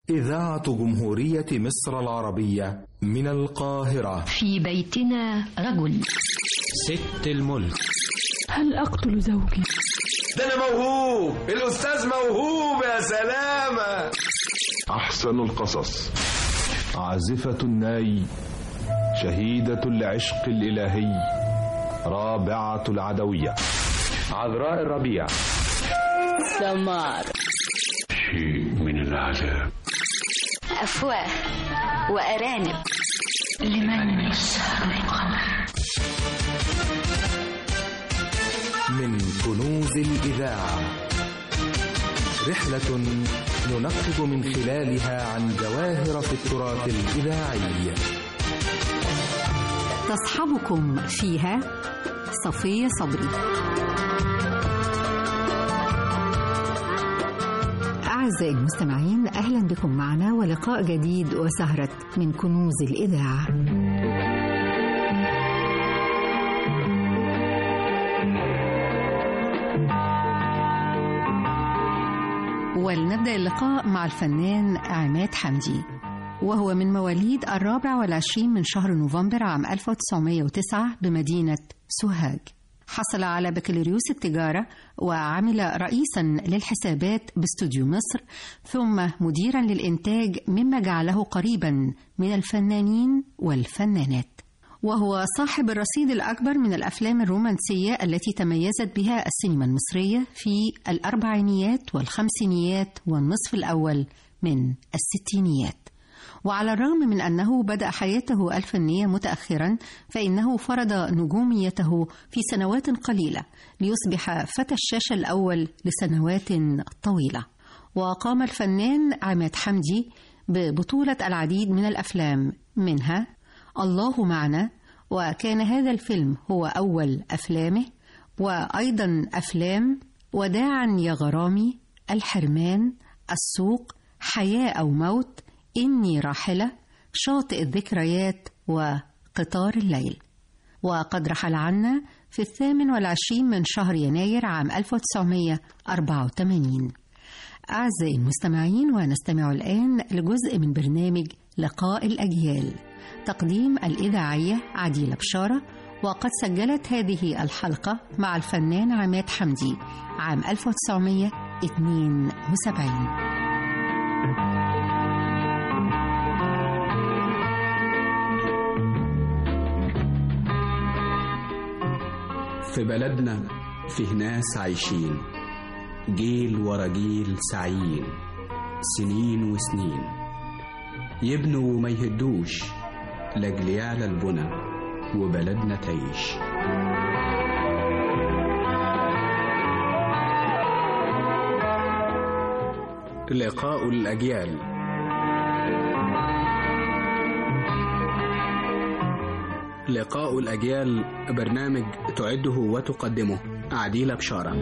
إذاعة جمهورية مصر العربية من القاهرة في بيتنا رجل ست الملك هل أقتل زوجي؟ ده أنا موهوب الأستاذ موهوب يا سلامة أحسن القصص عازفة الناي شهيدة العشق الإلهي رابعة العدوية عذراء الربيع سمار شيء من العذاب أفواه وأرانب لمن يسهر القمر من كنوز الإذاعة رحلة ننقب من خلالها عن جواهر في التراث الإذاعي تصحبكم فيها صفية صبري أعزائي المستمعين أهلا بكم معنا ولقاء جديد وسهرة من كنوز الإذاعة ولنبدأ اللقاء مع الفنان عماد حمدي وهو من مواليد الرابع والعشرين من شهر نوفمبر عام 1909 بمدينة سوهاج حصل على بكالوريوس التجارة وعمل رئيسا للحسابات باستوديو مصر ثم مديرا للإنتاج مما جعله قريبا من الفنانين والفنانات وهو صاحب الرصيد الأكبر من الأفلام الرومانسية التي تميزت بها السينما المصرية في الأربعينيات والخمسينيات والنصف الأول من الستينيات وعلى الرغم من أنه بدأ حياته الفنية متأخرا فإنه فرض نجوميته في سنوات قليلة ليصبح فتى الشاشة الأول لسنوات طويلة وقام الفنان عماد حمدي ببطولة العديد من الأفلام منها الله معنا وكان هذا الفيلم هو أول أفلامه وأيضا أفلام وداعا يا غرامي الحرمان السوق حياة أو موت إني راحلة شاطئ الذكريات وقطار الليل وقد رحل عنا في الثامن والعشرين من شهر يناير عام 1984 أعزائي المستمعين ونستمع الآن لجزء من برنامج لقاء الأجيال تقديم الإذاعية عديلة بشارة وقد سجلت هذه الحلقة مع الفنان عماد حمدي عام 1972 في بلدنا فيه ناس عايشين جيل ورا جيل سعيين سنين وسنين يبنوا وما يهدوش لاجل يعلى البنى وبلدنا تعيش لقاء الأجيال لقاء الأجيال برنامج تعده وتقدمه عديلة بشارة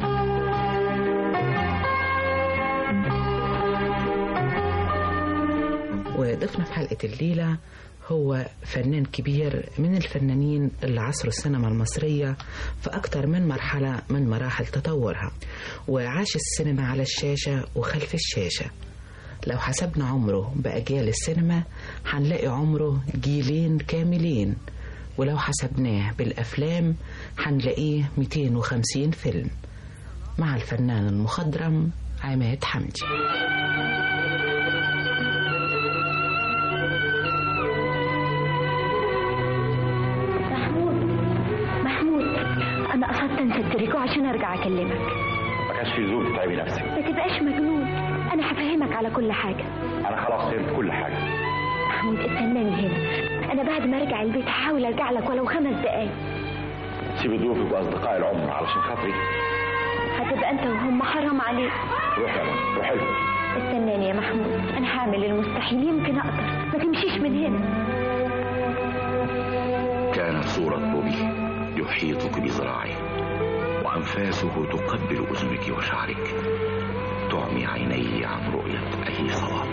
وضيفنا في حلقة الليلة هو فنان كبير من الفنانين اللي عصروا السينما المصرية في أكتر من مرحلة من مراحل تطورها وعاش السينما على الشاشة وخلف الشاشة لو حسبنا عمره بأجيال السينما هنلاقي عمره جيلين كاملين ولو حسبناه بالأفلام هنلاقيه 250 فيلم مع الفنان المخضرم عماد حمدي محمود محمود أنا قصدت أنسى التريكو عشان أرجع أكلمك ما كانش في لزوم تتعبي نفسك ما تبقاش مجنون أنا هفهمك على كل حاجة أنا خلاص فهمت كل حاجة محمود استناني هنا أنا بعد ما أرجع البيت هحاول أرجع لك ولو خمس دقايق سيب ضيوفك وأصدقاء العمر علشان خاطري هتبقى أنت وهم حرام عليك روح يا ماما روح لهم استناني يا محمود أنا هعمل المستحيل يمكن أقدر ما تمشيش من هنا كانت صورة بوبي يحيطك بذراعه وأنفاسه تقبل أذنك وشعرك تعمي عينيه عن رؤية أي صواب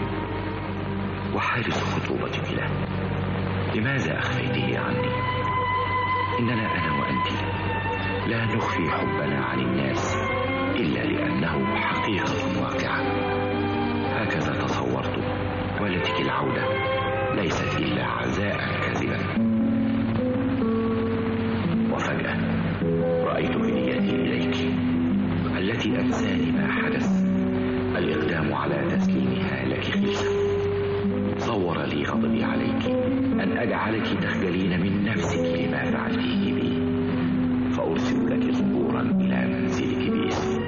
وحارس خطوبتك له لماذا أخفيته عني إننا أنا وأنت لا نخفي حبنا عن الناس إلا لأنه حقيقة واقعة هكذا تصور العودة ليست إلا عزاء كاذبا وفجأة رأيت هديتي إليك التي أنساني ما حدث الإقدام على تسليمها لك خلسة صور لي غضبي عليك أن أجعلك تخجلين من نفسك لما فعلتيه بي فأرسل لك صبورا إلى منزلك باسم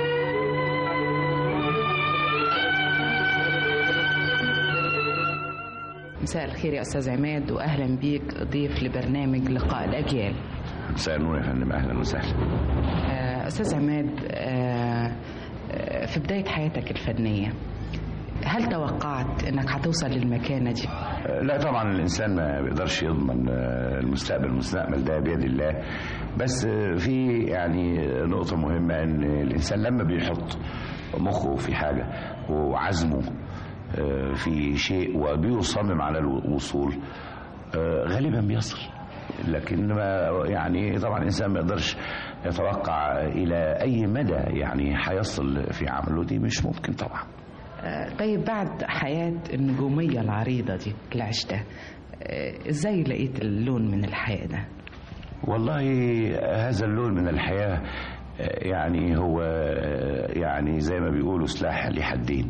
مساء الخير يا استاذ عماد واهلا بيك ضيف لبرنامج لقاء الاجيال مساء النور يا فندم اهلا وسهلا آه، استاذ عماد آه، آه، في بدايه حياتك الفنيه هل توقعت انك هتوصل للمكانه دي لا طبعا الانسان ما بيقدرش يضمن المستقبل المستقبل ده بيد الله بس في يعني نقطه مهمه ان الانسان لما بيحط مخه في حاجه وعزمه في شيء وبيصمم على الوصول غالبا بيصل لكن ما يعني طبعا الانسان ما يقدرش يتوقع الى اي مدى يعني هيصل في عمله دي مش ممكن طبعا طيب بعد حياة النجومية العريضة دي اللي عشتها ازاي لقيت اللون من الحياة ده والله هذا اللون من الحياة يعني هو يعني زي ما بيقولوا سلاح لحدين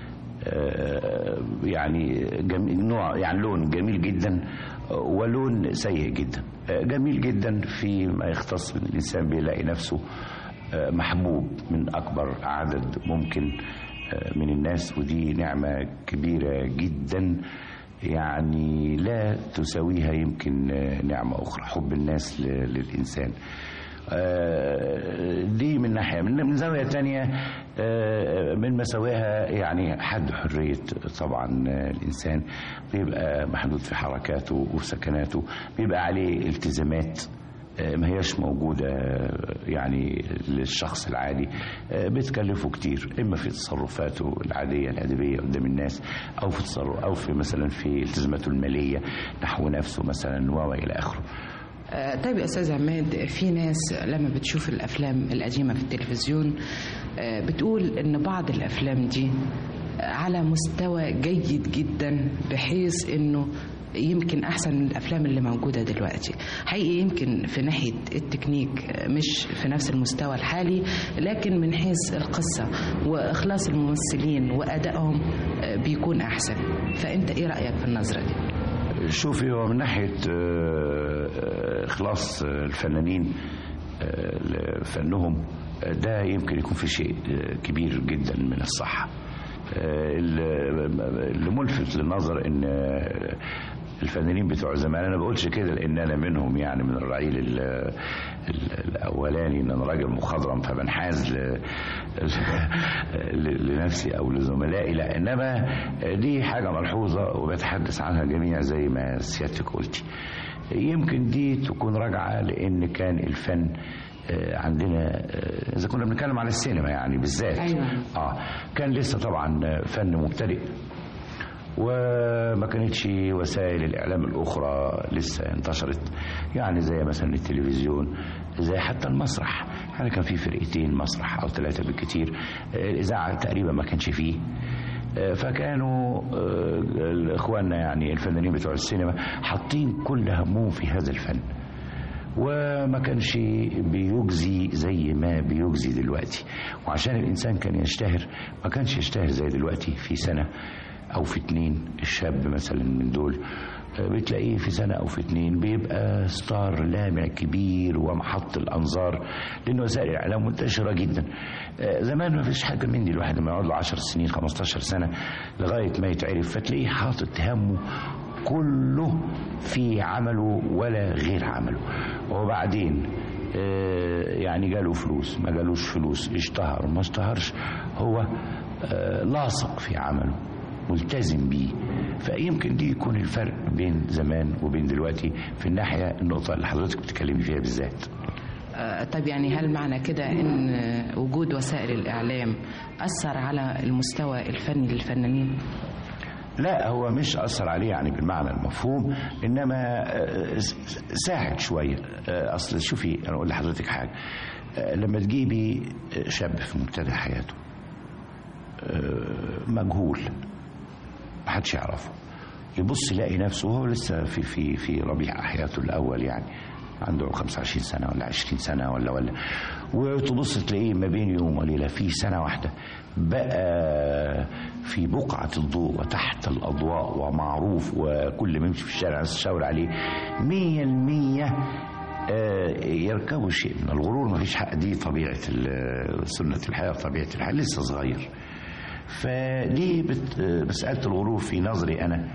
يعني جميل نوع يعني لون جميل جدا ولون سيء جدا جميل جدا فيما يختص بان الانسان بيلاقي نفسه محبوب من اكبر عدد ممكن من الناس ودي نعمه كبيره جدا يعني لا تساويها يمكن نعمه اخرى حب الناس للانسان دي من ناحيه من زاويه تانية من مساوئها يعني حد حريه طبعا الانسان بيبقى محدود في حركاته وفي سكناته بيبقى عليه التزامات ما هياش موجودة يعني للشخص العادي بتكلفه كتير إما في تصرفاته العادية الأدبية قدام الناس أو في تصرف أو في مثلا في التزاماته المالية نحو نفسه مثلا وإلى آخره طيب يا استاذ عماد في ناس لما بتشوف الافلام القديمه في التلفزيون بتقول ان بعض الافلام دي على مستوى جيد جدا بحيث انه يمكن احسن من الافلام اللي موجوده دلوقتي حقيقي يمكن في ناحيه التكنيك مش في نفس المستوى الحالي لكن من حيث القصه واخلاص الممثلين وادائهم بيكون احسن فانت ايه رايك في النظره دي شوفي هو من ناحيه اخلاص الفنانين لفنهم ده يمكن يكون في شيء كبير جدا من الصحه اللي ملفت للنظر ان الفنانين بتوع زمان انا بقولش كده لان انا منهم يعني من الرعيل ال ال الاولاني ان انا راجل مخضرم فبنحاز ل لنفسي او لزملائي لا انما دي حاجه ملحوظه وبتحدث عنها الجميع زي ما سيادتك قلتي يمكن دي تكون راجعه لان كان الفن عندنا اذا كنا بنتكلم على السينما يعني بالذات أيوة. اه كان لسه طبعا فن مبتدئ وما كانتش وسائل الاعلام الاخرى لسه انتشرت يعني زي مثلا التلفزيون زي حتى المسرح يعني كان في فرقتين مسرح او ثلاثه بالكثير الاذاعه تقريبا ما كانش فيه فكانوا اخواننا يعني الفنانين بتوع السينما حاطين كل همهم في هذا الفن وما كانش بيجزي زي ما بيجزي دلوقتي وعشان الانسان كان يشتهر ما كانش يشتهر زي دلوقتي في سنه او في اتنين الشاب مثلا من دول بتلاقيه في سنة أو في اتنين بيبقى ستار لامع كبير ومحط الأنظار لأن وسائل الإعلام منتشرة جدا زمان ما فيش حاجة من دي الواحد لما يقعد له 10 سنين 15 سنة لغاية ما يتعرف فتلاقيه حاطط همه كله في عمله ولا غير عمله وبعدين يعني جاله فلوس ما جالوش فلوس اشتهر ما اشتهرش هو لاصق في عمله ملتزم بيه فيمكن دي يكون الفرق بين زمان وبين دلوقتي في الناحية النقطة اللي حضرتك بتتكلمي فيها بالذات طب يعني هل معنى كده ان وجود وسائل الاعلام اثر على المستوى الفني للفنانين لا هو مش اثر عليه يعني بالمعنى المفهوم انما ساعد شويه اصل شوفي انا اقول لحضرتك حاجه لما تجيبي شاب في مبتدأ حياته مجهول محدش يعرفه يبص يلاقي نفسه وهو لسه في في في ربيع حياته الاول يعني عنده 25 سنه ولا 20 سنه ولا ولا وتبص تلاقيه ما بين يوم وليله في سنه واحده بقى في بقعه الضوء وتحت الاضواء ومعروف وكل ما يمشي في الشارع الناس تشاور عليه 100% يركبوا شيء من الغرور ما فيش حق دي طبيعه سنه الحياه طبيعه الحياه لسه صغير فليه بت... مساله الغرور في نظري انا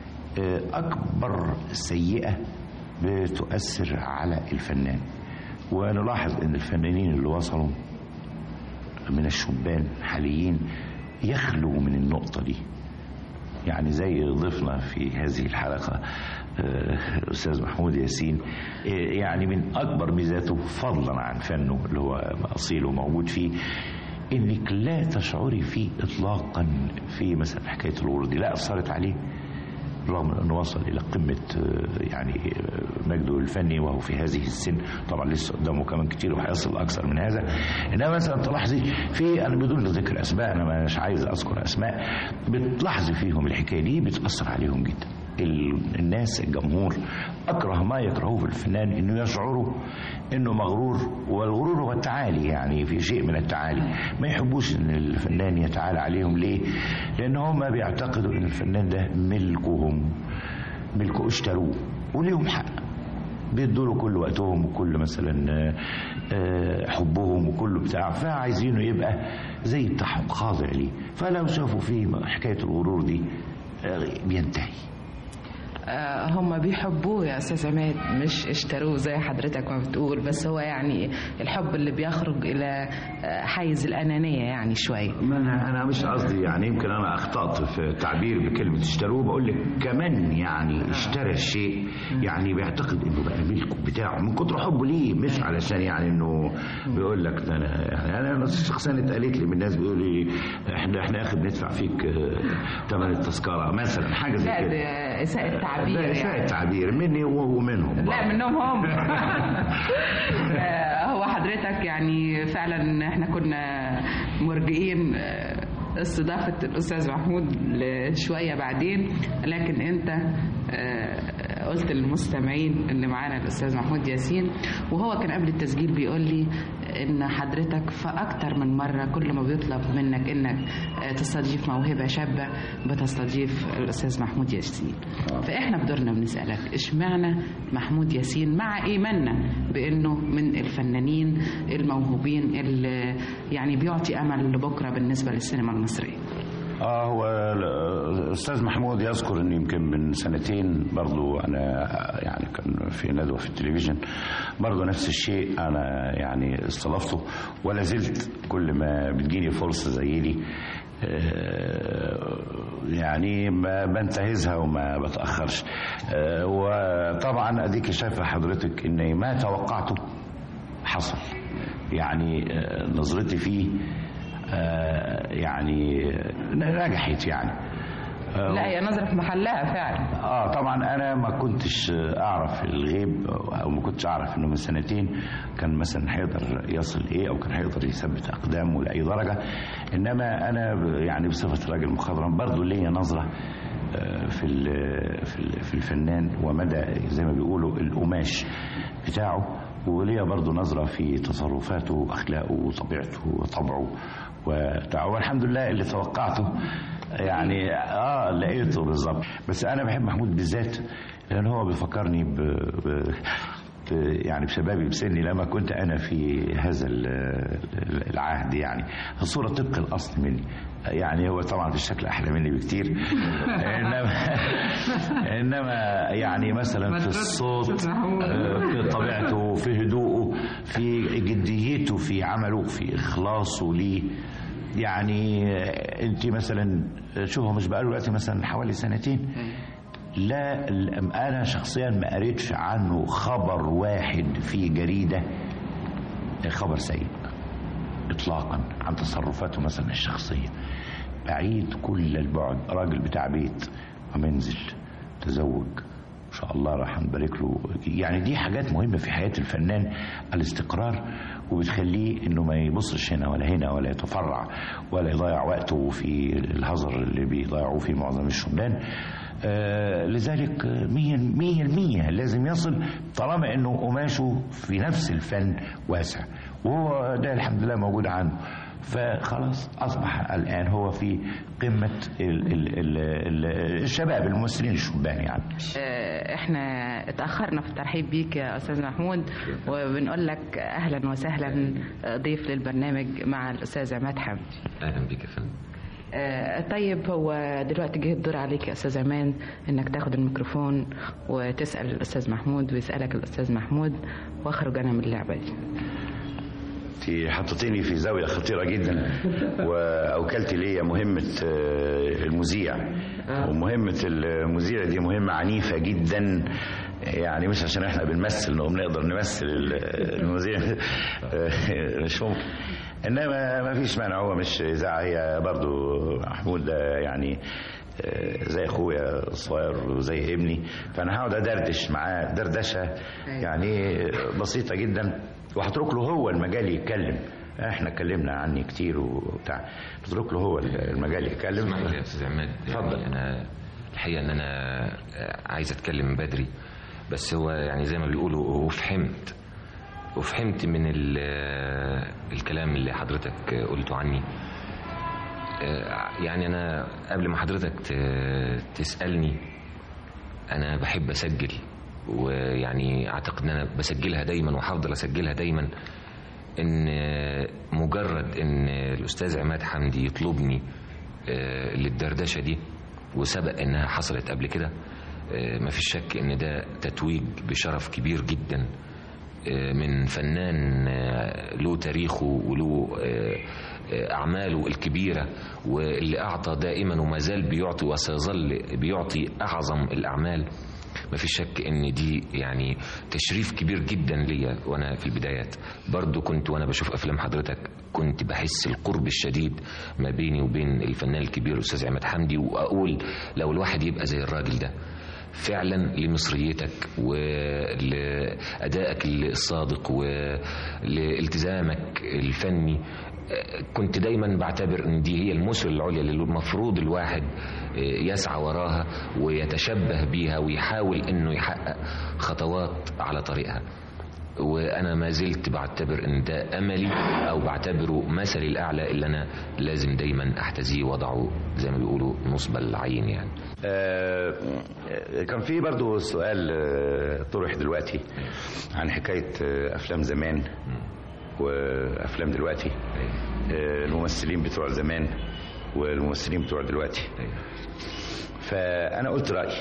اكبر سيئه بتؤثر على الفنان ونلاحظ ان الفنانين اللي وصلوا من الشبان حاليين يخلوا من النقطة دي يعني زي ضيفنا في هذه الحلقة الأستاذ محمود ياسين يعني من أكبر ميزاته فضلا عن فنه اللي هو أصيل وموجود فيه إنك لا تشعري فيه إطلاقا في مثلا حكاية الورد لا أثرت عليه رغم انه وصل الى قمه يعني مجده الفني وهو في هذه السن طبعا لسه قدامه كمان كتير وهيصل اكثر من هذا انما مثلا تلاحظي في انا بدون ذكر اسماء انا مش عايز اذكر اسماء بتلاحظي فيهم الحكايه دي بتاثر عليهم جدا الناس الجمهور اكره ما يكرهوه في الفنان انه يشعروا انه مغرور والغرور هو التعالي يعني في شيء من التعالي ما يحبوش ان الفنان يتعالى عليهم ليه لان هم بيعتقدوا ان الفنان ده ملكهم ملكه اشتروه وليهم حق بيدوا له كل وقتهم وكل مثلا حبهم وكل بتاع فعايزينه يبقى زي بتاعهم خاضع ليه فلو شافوا فيه حكايه الغرور دي بينتهي هم بيحبوه يا استاذ عماد مش اشتروه زي حضرتك ما بتقول بس هو يعني الحب اللي بيخرج الى حيز الانانيه يعني شويه ما انا انا مش قصدي يعني يمكن انا اخطات في التعبير بكلمه اشتروه بقول لك كمان يعني اشترى الشيء يعني بيعتقد انه بقى ملكه بتاعه من كتر حبه ليه مش علشان يعني انه بيقول لك ده انا يعني انا شخصيا اتقالت لي من الناس بيقول لي احنا احنا اخد ندفع فيك ثمن التذكره مثلا حاجه زي لا كده ده اساءة تعبير إساءة يعني تعبير مني ومنهم لا منهم هم آه، هو حضرتك يعني فعلا احنا كنا مرجئين آه، استضافة الأستاذ محمود شوية بعدين لكن أنت آه، قلت للمستمعين اللي معانا الأستاذ محمود ياسين وهو كان قبل التسجيل بيقول لي إن حضرتك في أكتر من مرة كل ما بيطلب منك إنك آه، تستضيف موهبة شابة بتستضيف الأستاذ محمود ياسين فإحنا بدورنا بنسألك إشمعنى محمود ياسين مع إيماننا بإنه من الفنانين الموهوبين اللي يعني بيعطي أمل لبكرة بالنسبة للسينما المصرية اه هو الاستاذ محمود يذكر ان يمكن من سنتين برضو انا يعني كان في ندوه في التلفزيون برضو نفس الشيء انا يعني استضفته ولا زلت كل ما بتجيني فرصه زي دي آه، يعني ما بنتهزها وما بتاخرش آه، وطبعا اديك شايفه حضرتك ان ما توقعته حصل يعني آه، نظرتي فيه آه، يعني نجحت يعني آه، لا هي نظرة في محلها فعلا اه طبعا انا ما كنتش اعرف الغيب او ما كنتش اعرف انه من سنتين كان مثلا هيقدر يصل ايه او كان هيقدر يثبت اقدامه لاي درجه انما انا ب- يعني بصفه راجل مخضرم برضه ليا نظره آه، في ال- في ال- في الفنان ومدى زي ما بيقولوا القماش بتاعه وليا برضه نظره في تصرفاته واخلاقه وطبيعته وطبعه وبتاع والحمد لله اللي توقعته يعني اه لقيته بالظبط بس انا بحب محمود بالذات لان هو بيفكرني ب... ب... ب- يعني بشبابي بسني لما كنت انا في هذا ال- العهد يعني الصوره طبق الاصل مني يعني هو طبعا في الشكل احلى مني بكتير انما انما يعني مثلا في الصوت آه، في طبيعته في هدوءه في جديته في عمله في اخلاصه ليه يعني آه، انت مثلا شوفوا مش بقاله دلوقتي مثلا حوالي سنتين لا ال- انا شخصيا ما قريتش عنه خبر واحد في جريده خبر سيء اطلاقا عن تصرفاته مثلا الشخصيه بعيد كل البعد راجل بتاع بيت ومنزل تزوج ان شاء الله راح نبارك له يعني دي حاجات مهمه في حياه الفنان الاستقرار وبتخليه انه ما يبصش هنا ولا هنا ولا يتفرع ولا يضيع وقته في الهزر اللي بيضيعوه في معظم الشبان آه لذلك مية, مية المية لازم يصل طالما انه قماشه في نفس الفن واسع وهو ده الحمد لله موجود عنده فخلاص اصبح الان هو في قمه ال ال ال ال الشباب الممثلين الشبان يعني احنا اتاخرنا في الترحيب بيك يا استاذ محمود وبنقول لك اهلا وسهلا ضيف للبرنامج مع الاستاذ عماد حمدي اهلا بيك يا فندم آه طيب هو دلوقتي جه الدور عليك يا استاذ عماد انك تاخد الميكروفون وتسال الاستاذ محمود ويسالك الاستاذ محمود واخرج انا من اللعبه دي انت حطيتيني في زاويه خطيره جدا واوكلت لي مهمه المذيع ومهمه المذيع دي مهمه عنيفه جدا يعني مش عشان احنا بنمثل انه بنقدر نمثل المذيع مش ممكن انما ما فيش مانع هو مش اذاعه هي برضو محمود ده يعني زي اخويا الصغير وزي ابني فانا هقعد ادردش معاه دردشه يعني بسيطه جدا وهترك له هو المجال يتكلم احنا اتكلمنا عني كتير وبتاع اترك له هو المجال يتكلم اسمح لي يا استاذ عماد اتفضل يعني انا الحقيقه ان انا عايز اتكلم من بدري بس هو يعني زي ما بيقولوا وفهمت وفهمت من الكلام اللي حضرتك قلته عني يعني انا قبل ما حضرتك تسالني انا بحب اسجل ويعني اعتقد ان انا بسجلها دايما وهفضل اسجلها دايما ان مجرد ان الاستاذ عماد حمدي يطلبني للدردشه دي وسبق انها حصلت قبل كده مفيش شك ان ده تتويج بشرف كبير جدا من فنان له تاريخه وله أعماله الكبيرة واللي أعطى دائما وما زال بيعطي وسيظل بيعطي أعظم الأعمال ما في شك ان دي يعني تشريف كبير جدا ليا وانا في البدايات برضو كنت وانا بشوف افلام حضرتك كنت بحس القرب الشديد ما بيني وبين الفنان الكبير الاستاذ عماد حمدي واقول لو الواحد يبقى زي الراجل ده فعلا لمصريتك ولأدائك الصادق ولالتزامك الفني كنت دايما بعتبر ان دي هي المثل العليا اللي المفروض الواحد يسعى وراها ويتشبه بيها ويحاول انه يحقق خطوات على طريقها وانا ما زلت بعتبر ان ده املي او بعتبره مثلي الاعلى اللي انا لازم دايما احتذيه وضعه زي ما بيقولوا نصب العين يعني آه كان في برضو سؤال آه طرح دلوقتي عن حكايه آه افلام زمان وافلام دلوقتي الممثلين بتوع زمان والممثلين بتوع دلوقتي فانا قلت رايي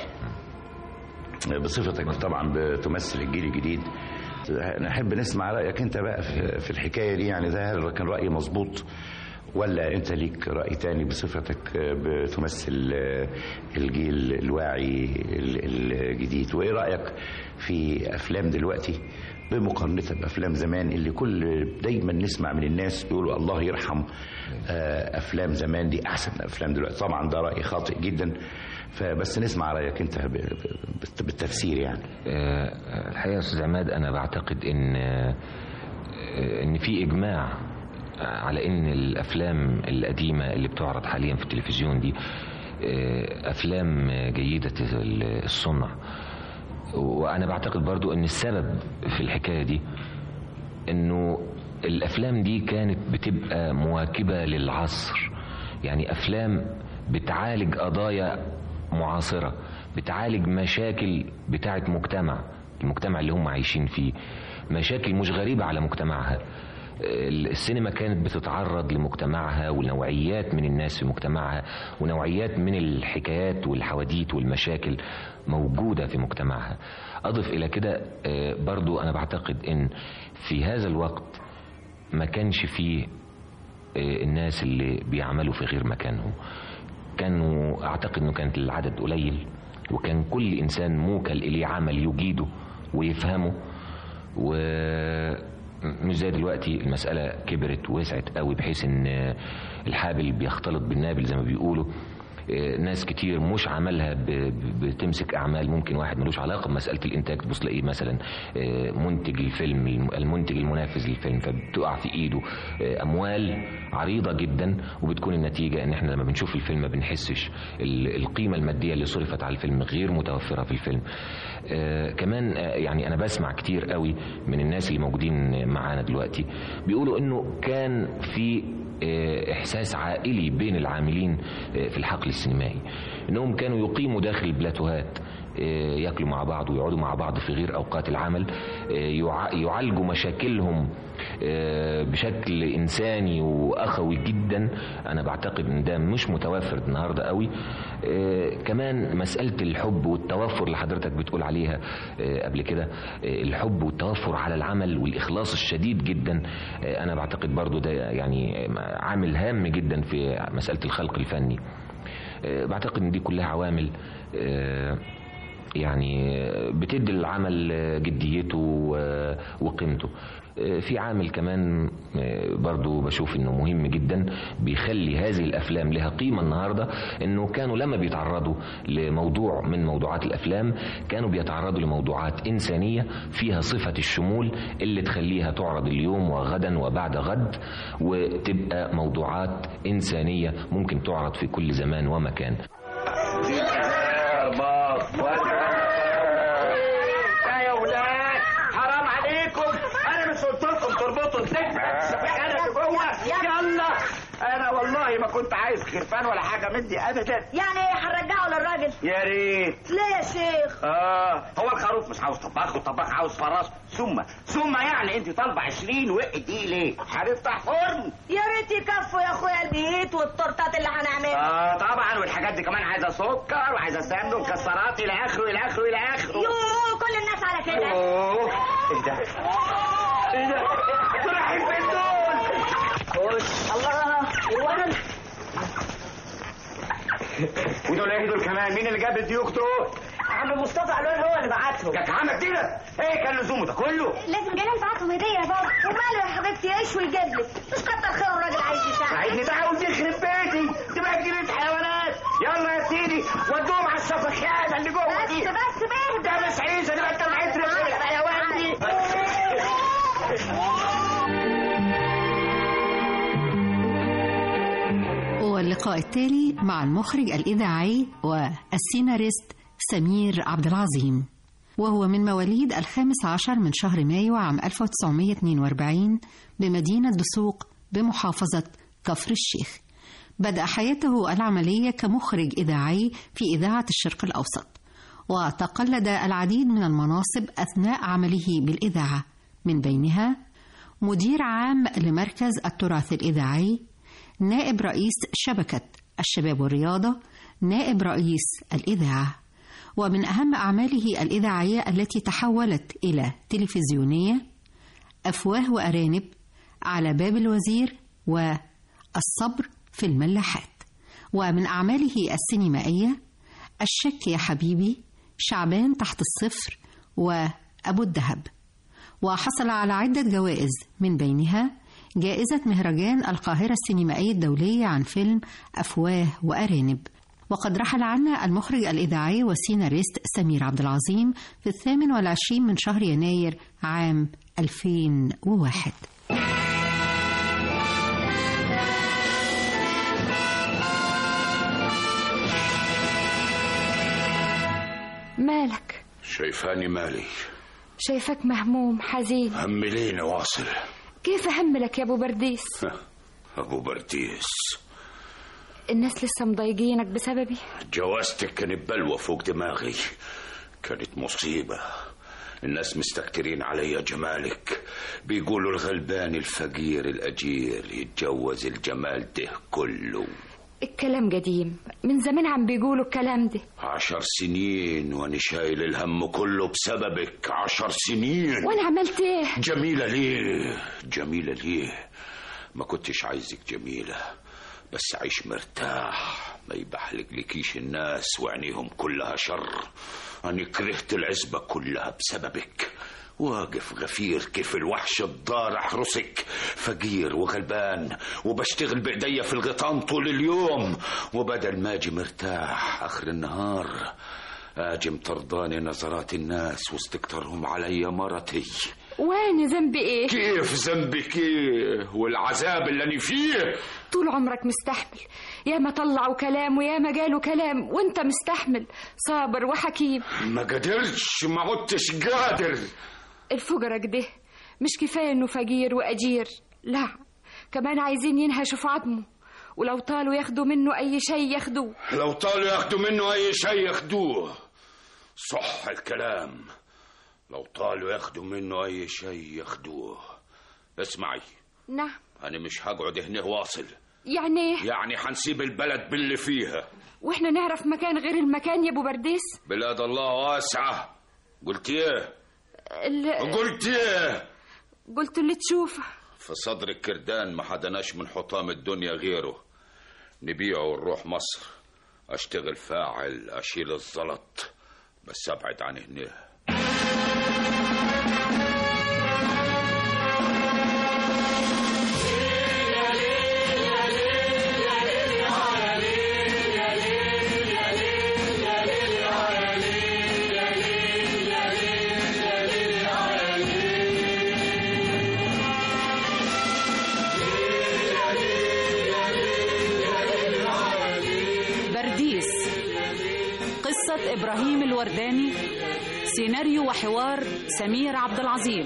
بصفتك طبعا بتمثل الجيل الجديد نحب نسمع رايك انت بقى في الحكايه دي يعني ده هل كان رايي مظبوط ولا انت ليك راي تاني بصفتك بتمثل الجيل الواعي الجديد وايه رايك في افلام دلوقتي بمقارنتها بافلام زمان اللي كل دايما نسمع من الناس بيقولوا الله يرحم افلام زمان دي احسن من افلام دلوقتي طبعا ده راي خاطئ جدا فبس نسمع رايك انت بالتفسير يعني الحقيقه يا استاذ عماد انا بعتقد ان ان في اجماع على ان الافلام القديمه اللي بتعرض حاليا في التلفزيون دي افلام جيده الصنع وانا بعتقد برضو ان السبب في الحكايه دي انه الافلام دي كانت بتبقى مواكبه للعصر يعني افلام بتعالج قضايا معاصره بتعالج مشاكل بتاعه مجتمع المجتمع اللي هم عايشين فيه مشاكل مش غريبه على مجتمعها السينما كانت بتتعرض لمجتمعها ونوعيات من الناس في مجتمعها ونوعيات من الحكايات والحواديت والمشاكل موجودة في مجتمعها أضف إلى كده برضو أنا بعتقد أن في هذا الوقت ما كانش فيه الناس اللي بيعملوا في غير مكانهم كانوا أعتقد أنه كانت العدد قليل وكان كل إنسان موكل إليه عمل يجيده ويفهمه و مش زي دلوقتي المسألة كبرت ووسعت قوي بحيث ان الحابل بيختلط بالنابل زي ما بيقولوا ناس كتير مش عملها بتمسك اعمال ممكن واحد ملوش علاقه بمساله الانتاج تبص تلاقيه مثلا منتج الفيلم المنتج المنافس للفيلم فبتقع في ايده اموال عريضه جدا وبتكون النتيجه ان احنا لما بنشوف الفيلم ما بنحسش القيمه الماديه اللي صرفت على الفيلم غير متوفره في الفيلم كمان يعني انا بسمع كتير قوي من الناس اللي موجودين معانا دلوقتي بيقولوا انه كان في احساس عائلي بين العاملين في الحقل السينمائي انهم كانوا يقيموا داخل البلاتوهات ياكلوا مع بعض ويقعدوا مع بعض في غير اوقات العمل يعالجوا مشاكلهم بشكل انساني واخوي جدا انا بعتقد ان ده مش متوفر النهارده قوي كمان مساله الحب والتوفر اللي حضرتك بتقول عليها قبل كده الحب والتوفر على العمل والاخلاص الشديد جدا انا بعتقد برضو ده يعني عامل هام جدا في مساله الخلق الفني بعتقد ان دي كلها عوامل يعني بتدي العمل جديته وقيمته في عامل كمان برضو بشوف انه مهم جدا بيخلي هذه الافلام لها قيمه النهارده انه كانوا لما بيتعرضوا لموضوع من موضوعات الافلام كانوا بيتعرضوا لموضوعات انسانيه فيها صفه الشمول اللي تخليها تعرض اليوم وغدا وبعد غد وتبقى موضوعات انسانيه ممكن تعرض في كل زمان ومكان يا ولاد حرام عليكم انا مش قلت لكم تربطوا السكه انا جوه يلا انا والله ما كنت عايز خرفان ولا حاجه من دي ابدا يعني هنرجعه للراجل يا ريت ليه يا شيخ اه هو الخروف مش عاوز طباخ والطباخ عاوز فراش ثم ثم يعني انت طالبه 20 وقت دي ليه هنفتح فرن يا ريت يكفوا يا اخويا البيت والتورتات اللي هنعملها اه طبعا والحاجات دي كمان عايزه سكر وعايزه سمن ومكسرات الى اخره الى اخره الى اخره يوه كل الناس على كده اوه ايه ده ايه ده دول رايحين فين دول خش الله وانا ودول ايه دول كمان مين اللي جاب الديوك دول عم مصطفى علوان هو اللي بعتهم كانت عمك كده ايه كان لزومه ده كله لازم جايين نبعتهم هديه يا بابا وماله يا حبيبتي ايش ويجيب لك مش كتر خير الراجل عايز يساعد ساعدني بقى عاوز يخرب بيتي تبقى جنينه حيوانات يلا يا سيدي ودوهم على الشفخانه اللي جوه دي بس بس بيه ده مش عيشه تبقى انت معترف بالحيوان دي واللقاء التالي مع المخرج الإذاعي والسيناريست سمير عبد العظيم وهو من مواليد الخامس عشر من شهر مايو عام 1942 بمدينة دسوق بمحافظة كفر الشيخ بدأ حياته العملية كمخرج إذاعي في إذاعة الشرق الأوسط وتقلد العديد من المناصب أثناء عمله بالإذاعة من بينها مدير عام لمركز التراث الإذاعي نائب رئيس شبكة الشباب والرياضة نائب رئيس الإذاعة ومن أهم أعماله الإذاعية التي تحولت إلى تلفزيونية أفواه وأرانب على باب الوزير والصبر في الملاحات ومن أعماله السينمائية الشك يا حبيبي شعبان تحت الصفر وأبو الدهب وحصل على عدة جوائز من بينها جائزة مهرجان القاهرة السينمائي الدولي عن فيلم أفواه وأرانب وقد رحل عنا المخرج الإذاعي والسيناريست سمير عبد العظيم في الثامن والعشرين من شهر يناير عام 2001 مالك شايفاني مالي شايفك مهموم حزين همليني واصل كيف أهملك يا أبو برديس أبو برديس الناس لسه مضايقينك بسببي جوازتك كانت بلوى فوق دماغي كانت مصيبة الناس مستكترين علي جمالك بيقولوا الغلبان الفقير الأجير يتجوز الجمال ده كله الكلام قديم من زمان عم بيقولوا الكلام ده عشر سنين وانا شايل الهم كله بسببك عشر سنين وانا عملت ايه جميلة ليه جميلة ليه ما كنتش عايزك جميلة بس عيش مرتاح ما يبحلق لكيش الناس وعينيهم كلها شر أنا كرهت العزبة كلها بسببك واقف غفير كيف الوحش الضار احرسك فقير وغلبان وبشتغل بايديا في الغيطان طول اليوم وبدل ما اجي مرتاح اخر النهار اجي مطرداني نظرات الناس واستكترهم علي مرتي وين ذنبي ايه كيف ذنبك ايه والعذاب اللي انا فيه طول عمرك مستحمل يا ما طلعوا كلام ويا ما قالوا كلام وانت مستحمل صابر وحكيم ما قدرش ما عدتش قادر الفجرة كده مش كفاية انه فقير واجير لا كمان عايزين ينهشوا في عظمه ولو طالوا ياخدوا منه اي شيء ياخدوه لو طالوا ياخدوا منه اي شيء ياخدوه صح الكلام لو طالوا ياخدوا منه اي شيء ياخدوه اسمعي نعم انا مش هقعد هنا واصل يعني ايه يعني حنسيب البلد باللي فيها واحنا نعرف مكان غير المكان يا ابو برديس بلاد الله واسعة قلت ايه ال... قلت ايه قلت اللي تشوفه في صدر الكردان ما حدناش من حطام الدنيا غيره نبيعه ونروح مصر اشتغل فاعل اشيل الزلط بس ابعد عن هنا برديس قصة إبراهيم الورداني سيناريو وحوار سمير عبد العظيم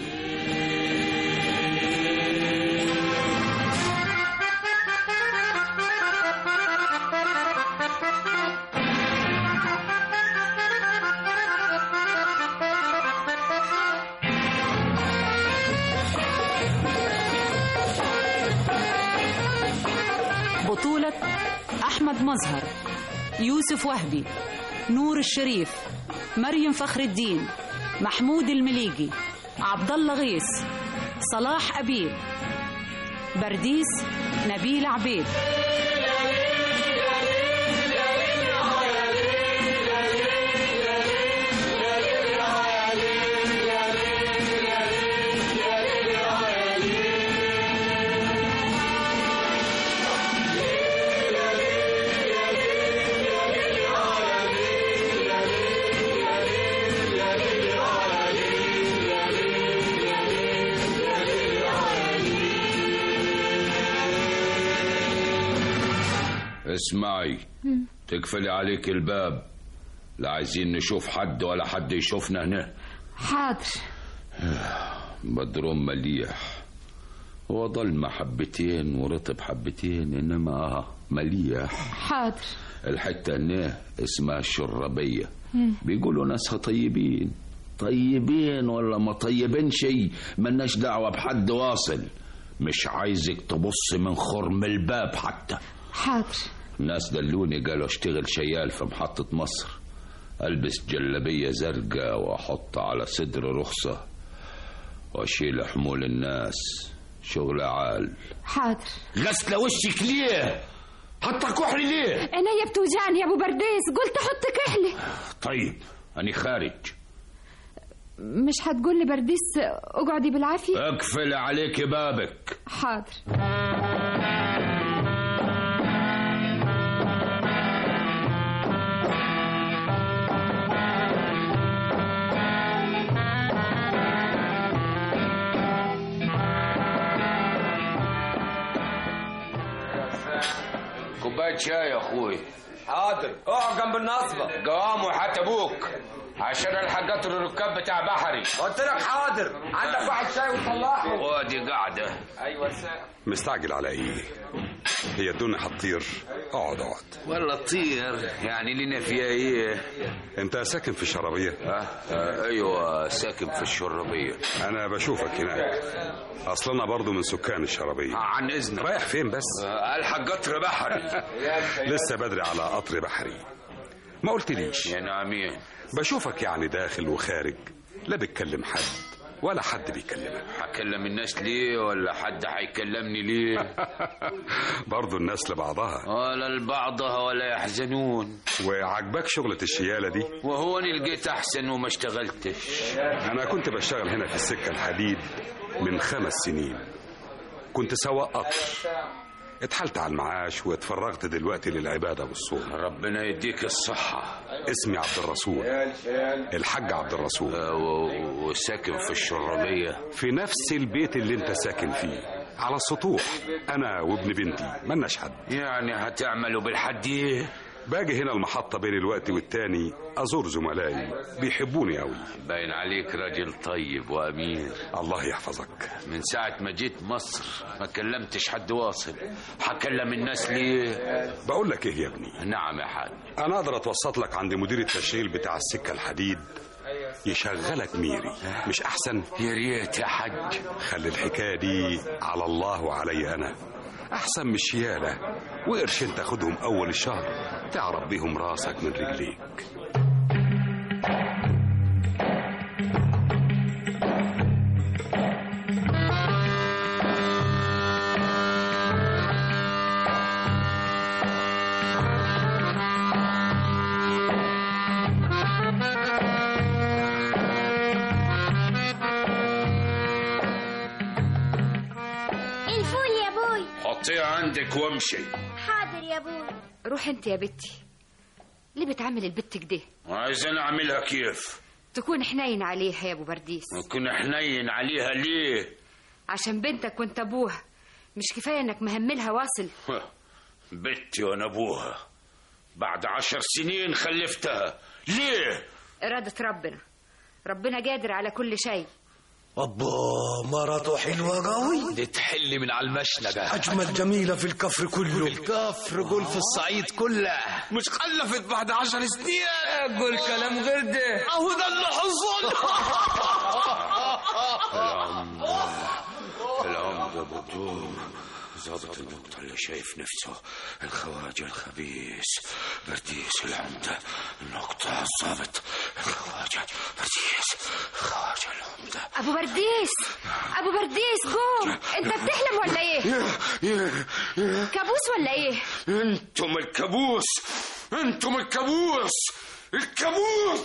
بطولة أحمد مظهر يوسف وهبي نور الشريف مريم فخر الدين محمود المليجي عبد الله غيث صلاح أبيل برديس نبيل عبيد اسمعي تقفلي عليك الباب لا عايزين نشوف حد ولا حد يشوفنا هنا حاضر بدروم مليح هو ضل حبتين ورطب حبتين انما اه مليح حاضر الحتة هنا اسمها الشربية بيقولوا ناسها طيبين طيبين ولا ما طيبين شيء ملناش دعوة بحد واصل مش عايزك تبص من خرم الباب حتى حاضر الناس دلوني قالوا اشتغل شيال في محطة مصر البس جلبية زرقاء واحط على صدر رخصة واشيل حمول الناس شغل عال حاضر غسلة وشك ليه حتى كحلي ليه عينيا بتوجعني يا ابو برديس قلت حط كحلي طيب أنا خارج مش هتقول لي برديس اقعدي بالعافيه اقفل عليك بابك حاضر كوباية شاي يا اخوي حاضر اقعد جنب النصبة قوام وحتى ابوك عشان الحق قطر الركاب بتاع بحري قلت لك حاضر عندك واحد شاي وطلعه وادي قاعدة ايوه ساعة مستعجل على ايه هي الدنيا هتطير اقعد اقعد ولا تطير يعني لنا فيها ايه انت ساكن في الشرابية أه؟ أه ايوه ساكن في الشربية انا بشوفك هناك اصل انا برضو من سكان الشرابية عن اذنك رايح فين بس أه الحق قطر بحري لسه بدري على قطر بحري ما قلت ليش يا نعمين بشوفك يعني داخل وخارج لا بتكلم حد ولا حد بيكلمك هكلم الناس ليه ولا حد هيكلمني ليه برضو الناس لبعضها ولا لبعضها ولا يحزنون وعجبك شغلة الشيالة دي وهو انا لقيت احسن وما اشتغلتش أنا كنت بشتغل هنا في السكة الحديد من خمس سنين كنت سواق قطر اتحلت على المعاش واتفرغت دلوقتي للعبادة والصوم ربنا يديك الصحة اسمي عبد الرسول الحاج عبد الرسول وساكن في الشرابية في نفس البيت اللي انت ساكن فيه على السطوح انا وابن بنتي ملناش حد يعني هتعملوا بالحد ايه باجي هنا المحطة بين الوقت والتاني أزور زملائي بيحبوني أوي باين عليك راجل طيب وأمير الله يحفظك من ساعة ما جيت مصر ما كلمتش حد واصل هكلم الناس ليه بقول لك إيه يا ابني نعم يا حاج أنا أقدر أتوسط لك عند مدير التشغيل بتاع السكة الحديد يشغلك ميري مش أحسن يا ريت يا حاج خلي الحكاية دي على الله وعلي أنا أحسن من الشيالة وقرشين تاخدهم أول الشهر تعرف بيهم راسك من رجليك الفول يا بوي حطيها عندك وامشي حاضر يا بوي روح انت يا بنتي ليه بتعمل البت كده عايز انا اعملها كيف تكون حنين عليها يا ابو برديس كنا حنين عليها ليه عشان بنتك وانت ابوها مش كفايه انك مهملها واصل بنتي وانا ابوها بعد عشر سنين خلفتها ليه اراده ربنا ربنا قادر على كل شيء أبا مرته حلوة قوي دي تحل من على المشنقة أجمل جميلة في الكفر كله في الكفر قول في الصعيد كله مش خلفت بعد عشر سنين قول كلام غير ده أهو ده اللي حصل العمدة العمدة بدون ظابط النقطة اللي شايف نفسه الخواجة الخبيث برديس العمدة النقطة الظابط الخواجة برديس الخواجة العمدة ابو برديس ابو برديس قوم انت بتحلم ولا ايه كابوس ولا ايه انتم الكابوس انتم الكابوس الكابوس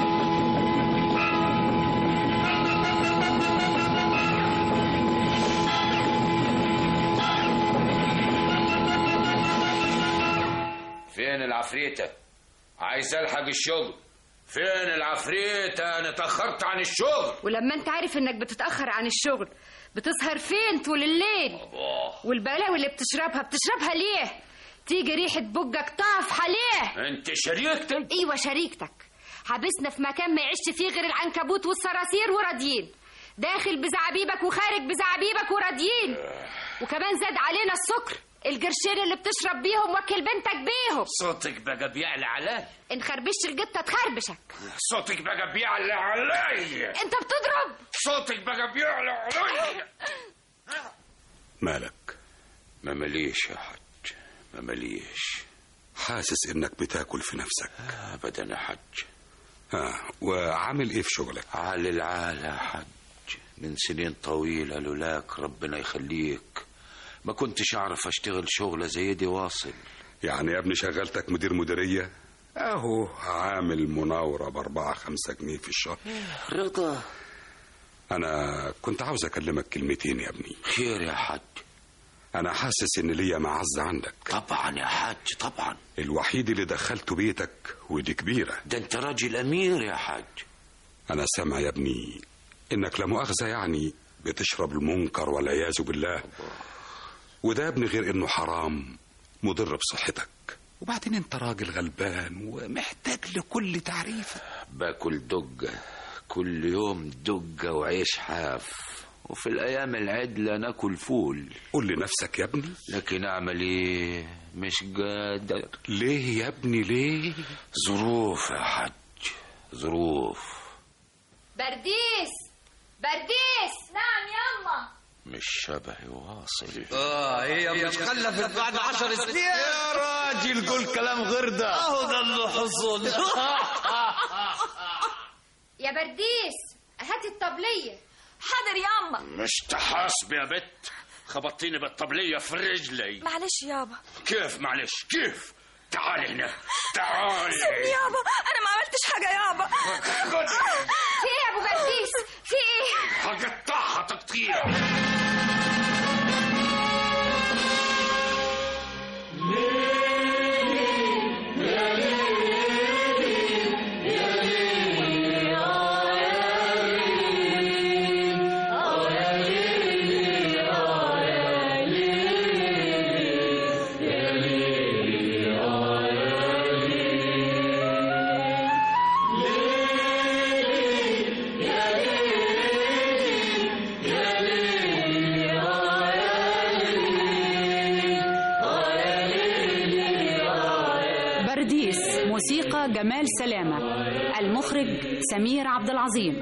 فين العفريتة عايز الحق الشغل فين العفريتة انا اتأخرت عن الشغل ولما انت عارف انك بتتاخر عن الشغل بتسهر فين طول الليل والبلاوي اللي بتشربها بتشربها ليه تيجي ريحه بقك طاف عليه انت شريكتك ايوه شريكتك حبسنا في مكان ما يعيش فيه غير العنكبوت والصراصير وراضيين داخل بزعابيبك وخارج بزعابيبك وراضيين وكمان زاد علينا السكر القرشين اللي بتشرب بيهم وكل بنتك بيهم صوتك بقى بيعلى علي ان خربشت القطه تخربشك صوتك بقى بيعلى علي انت بتضرب صوتك بقى بيعلى علي مالك ما مليش يا حج ما مليش حاسس انك بتاكل في نفسك ابدا يا حج ها وعامل ايه في شغلك عال العال يا حج من سنين طويلة لولاك ربنا يخليك ما كنتش أعرف أشتغل شغلة زي دي واصل يعني يا ابني شغلتك مدير مديرية اهو عامل مناورة باربعة خمسة جنيه في الشهر رضا انا كنت عاوز اكلمك كلمتين يا ابني خير يا حج انا حاسس ان ليا معزة عندك طبعا يا حج طبعا الوحيد اللي دخلته بيتك ودي كبيرة ده انت راجل امير يا حج انا سامع يا ابني انك لا مؤاخذة يعني بتشرب المنكر والعياذ بالله وده يا ابني غير انه حرام مضر بصحتك وبعدين انت راجل غلبان ومحتاج لكل تعريفة باكل دقة كل يوم دقة وعيش حاف وفي الأيام العدلة ناكل فول قول لنفسك يا ابني لكن أعمل إيه مش قادر ليه يا ابني ليه ظروف يا حج ظروف برديس برديس نعم يما مش شبهي واصل اه هي مش خلفت بعد عشر سنين يا راجل قول كلام غير ده اهو ده اللي حصل يا برديس هات الطبلية حاضر ياما مش تحاسب يا بت خبطتيني بالطبلية في رجلي معلش يابا كيف معلش كيف تعالي هنا تعالي سيبني يابا انا ما عملتش حاجه يابا في ايه يا ابو برديس في ايه هقطعها تقطيع برديس موسيقى جمال سلامة المخرج سمير عبد العظيم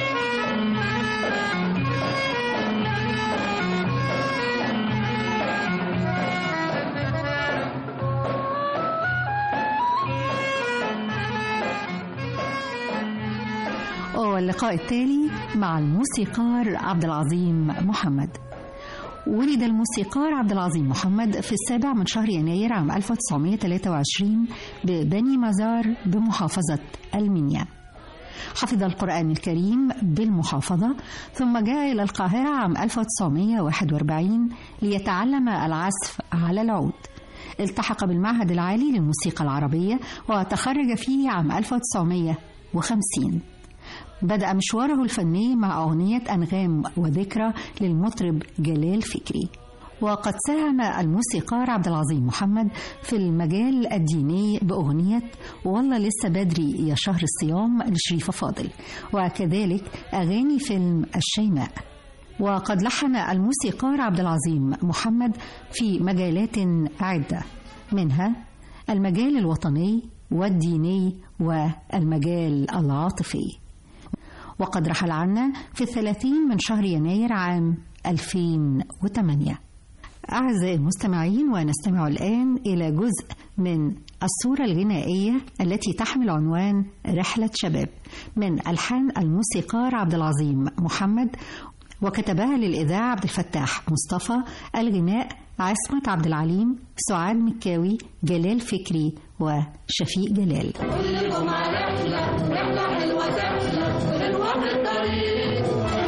واللقاء التالي مع الموسيقار عبد العظيم محمد ولد الموسيقار عبد العظيم محمد في السابع من شهر يناير عام 1923 ببني مزار بمحافظة المنيا حفظ القرآن الكريم بالمحافظة ثم جاء إلى القاهرة عام 1941 ليتعلم العزف على العود التحق بالمعهد العالي للموسيقى العربية وتخرج فيه عام 1950 بدأ مشواره الفني مع أغنية أنغام وذكرى للمطرب جلال فكري وقد ساهم الموسيقار عبد العظيم محمد في المجال الديني بأغنية والله لسه بدري يا شهر الصيام لشريفة فاضل وكذلك أغاني فيلم الشيماء وقد لحن الموسيقار عبد العظيم محمد في مجالات عدة منها المجال الوطني والديني والمجال العاطفي وقد رحل عنا في الثلاثين من شهر يناير عام 2008 أعزائي المستمعين ونستمع الآن إلى جزء من الصورة الغنائية التي تحمل عنوان رحلة شباب من ألحان الموسيقار عبد العظيم محمد وكتبها للإذاعة عبد الفتاح مصطفى الغناء عصمت عبد العليم سعاد مكاوي جلال فكري وشفيق جلال كلكم على رحلة رحلة حلوة سهلة حلوة من الطريق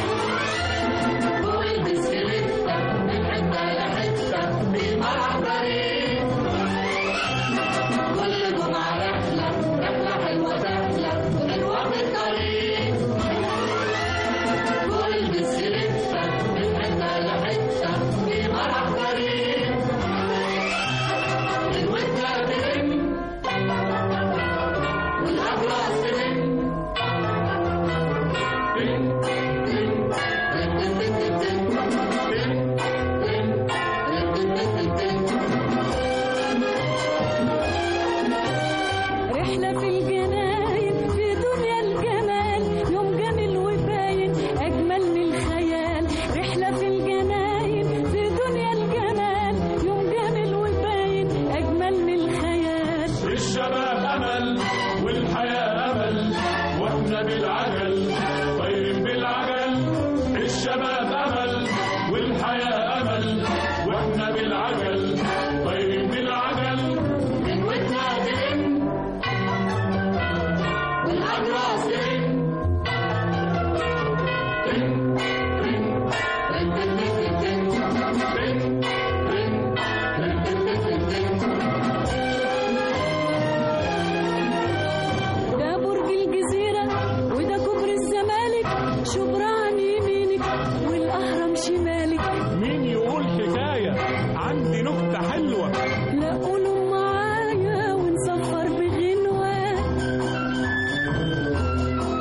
فوق البسكليتة من حتة لحتة بمرح طريق كلكم على رحلة رحلة حلوة سهلة حلوة من الطريق فوق البسكليتة من حتة لحتة بمرح طريق الودة ترن والأبراج ترن رحلة في الجناين في دنيا الجمال يوم جميل وباين أجمل من الخيال رحلة في الجناين في دنيا الجمال يوم جميل وباين أجمل من الخيال الشباب أمل والحياة أمل وإحنا بالعجل طايرين بالعجل الشباب أمل والحياة أمل وإحنا بالعجل طايرين بالعجل من ودنا ترن والأجراس ترن ده برج الجزيرة وده كوبري الزمالك شبرا عن يمينك والأهرم شمالك مين يقول حكاية عندي نكتة حلوة لا قولوا معايا ونسفر بغنوة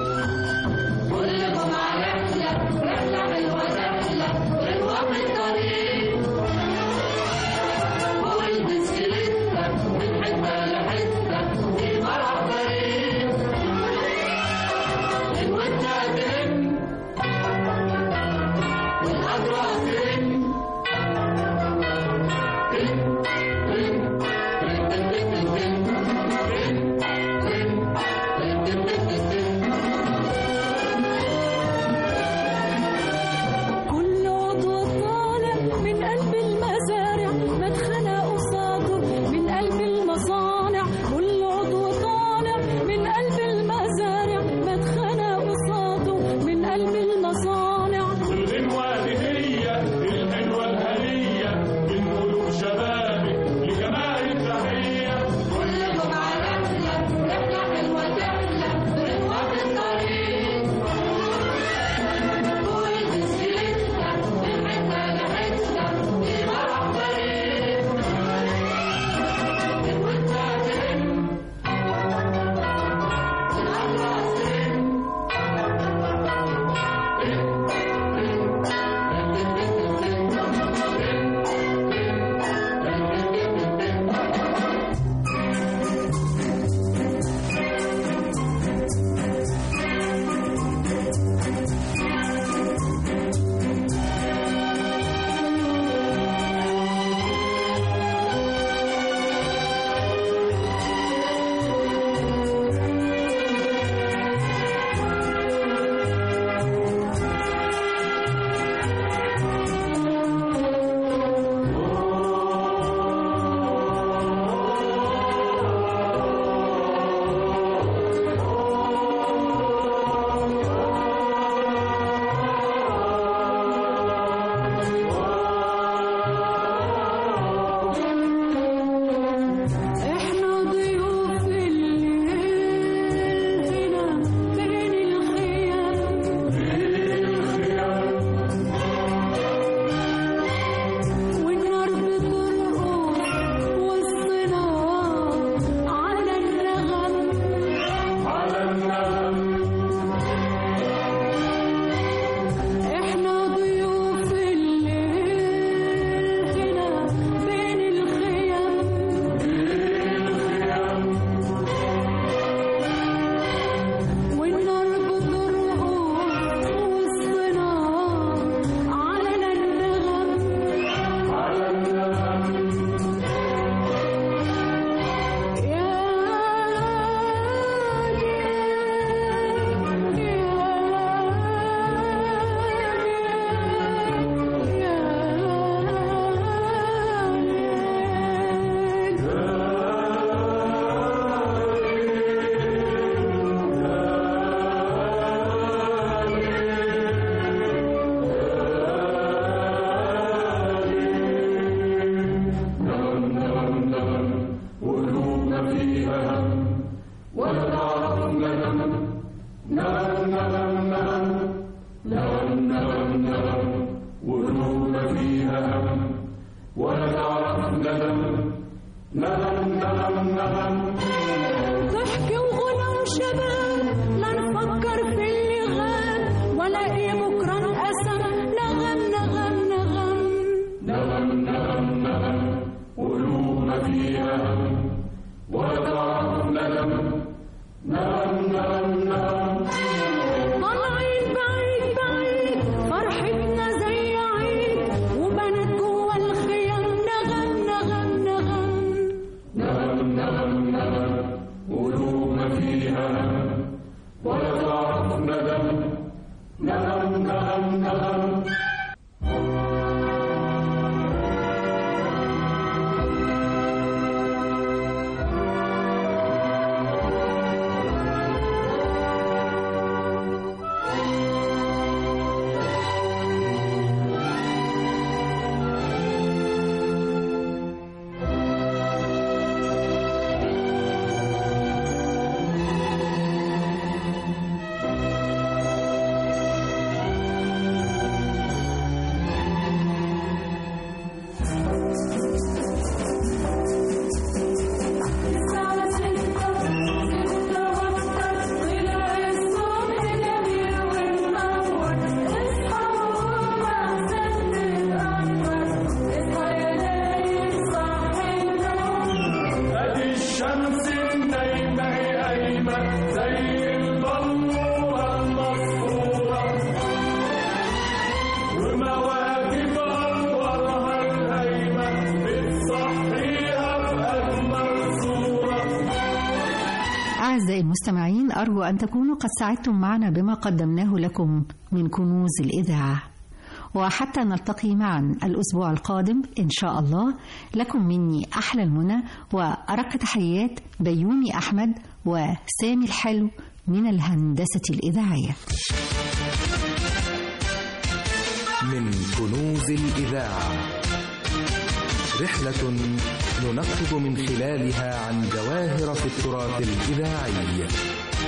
وشباب لا نفكر في اللي غاب ولا ايه بكره انقسم نغم نغم نغم نغم نغم نغم قلوبنا فيها هم ولا تعرف ندم نغم نغم نغم طالعين بعيد بعيد فرحتنا زي عيد وبنات جوا الخيام نغم نغم نغم نغم نغم نغم قلوبنا فيها هم ولا تعرف ندم نغم نغم نغم ادي الشمس النايمة قايمة زي البلورة المسطورة ومواكب انوارها الهايمة بتصحيها بأجمل صورة أعزائي المستمعين أرجو أن تكونوا قد سعدتم معنا بما قدمناه لكم من كنوز الإذاعة وحتى نلتقي معا الأسبوع القادم إن شاء الله لكم مني أحلى المنى وأرق تحيات بيومي أحمد وسامي الحلو من الهندسة الإذاعية من كنوز الإذاعة رحلة ننقب من خلالها عن جواهر في التراث الإذاعي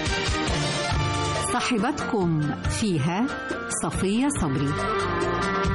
صاحبتكم فيها صفية صبري